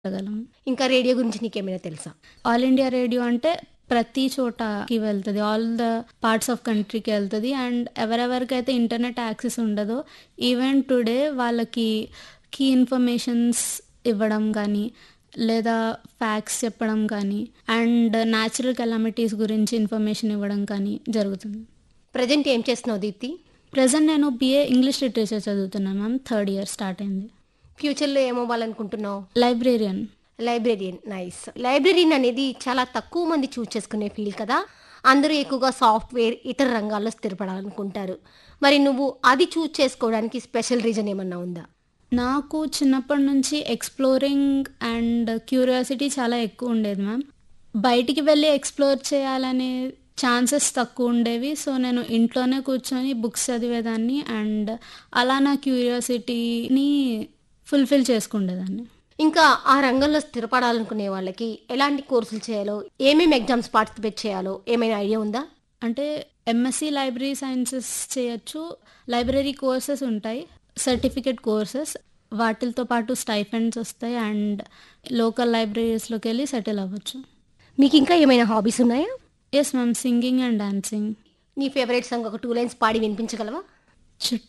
వెళ్ళగలం ఇంకా రేడియో గురించి నీకేమైనా తెలుసా ఆల్ ఇండియా రేడియో అంటే ప్రతి చోటకి వెళ్తుంది ఆల్ ద పార్ట్స్ ఆఫ్ కంట్రీకి వెళ్తుంది అండ్ ఎవరెవరికైతే ఇంటర్నెట్ యాక్సెస్ ఉండదో ఈవెన్ టుడే వాళ్ళకి కీ ఇన్ఫర్మేషన్స్ ఇవ్వడం కానీ లేదా ఫ్యాక్స్ చెప్పడం కానీ అండ్ న్యాచురల్ కెలామిటీస్ గురించి ఇన్ఫర్మేషన్ ఇవ్వడం కానీ జరుగుతుంది ప్రజెంట్ ఏం చేస్తున్నావు దీప్తి ప్రజెంట్ నేను బిఏ ఇంగ్లీష్ లిటరేచర్ చదువుతున్నాను మ్యామ్ థర్డ్ ఇయర్ స్టార్ట్ అయింది ఫ్యూచర్లో ఏమవ్వాలనుకుంటున్నావు లైబ్రేరియన్ లైబ్రరీన్ నైస్ లైబ్రరీన్ అనేది చాలా తక్కువ మంది చూస్ చేసుకునే ఫీల్ కదా అందరూ ఎక్కువగా సాఫ్ట్వేర్ ఇతర రంగాల్లో స్థిరపడాలనుకుంటారు మరి నువ్వు అది చూస్ చేసుకోవడానికి స్పెషల్ రీజన్ ఏమన్నా ఉందా నాకు చిన్నప్పటి నుంచి ఎక్స్ప్లోరింగ్ అండ్ క్యూరియాసిటీ చాలా ఎక్కువ ఉండేది మ్యామ్ బయటికి వెళ్ళి ఎక్స్ప్లోర్ చేయాలనే ఛాన్సెస్ తక్కువ ఉండేవి సో నేను ఇంట్లోనే కూర్చొని బుక్స్ చదివేదాన్ని అండ్ అలా నా క్యూరియాసిటీని ఫుల్ఫిల్ చేసుకుండేదాన్ని ఇంకా ఆ రంగంలో స్థిరపడాలనుకునే వాళ్ళకి ఎలాంటి కోర్సులు చేయాలో ఏమేమి ఎగ్జామ్స్ పార్టిసిపేట్ చేయాలో ఏమైనా ఐడియా ఉందా అంటే ఎంఎస్సి లైబ్రరీ సైన్సెస్ చేయొచ్చు లైబ్రరీ కోర్సెస్ ఉంటాయి సర్టిఫికేట్ కోర్సెస్ వాటితో పాటు స్టైఫండ్స్ వస్తాయి అండ్ లోకల్ లైబ్రరీస్లోకి వెళ్ళి సెటిల్ అవ్వచ్చు మీకు ఇంకా ఏమైనా హాబీస్ ఉన్నాయా yes ma'am singing and dancing నీ ఫేవరెట్ సాంగ్ ఒక టూ లైన్స్ పాడి వినిపించగలవా చుట్టూ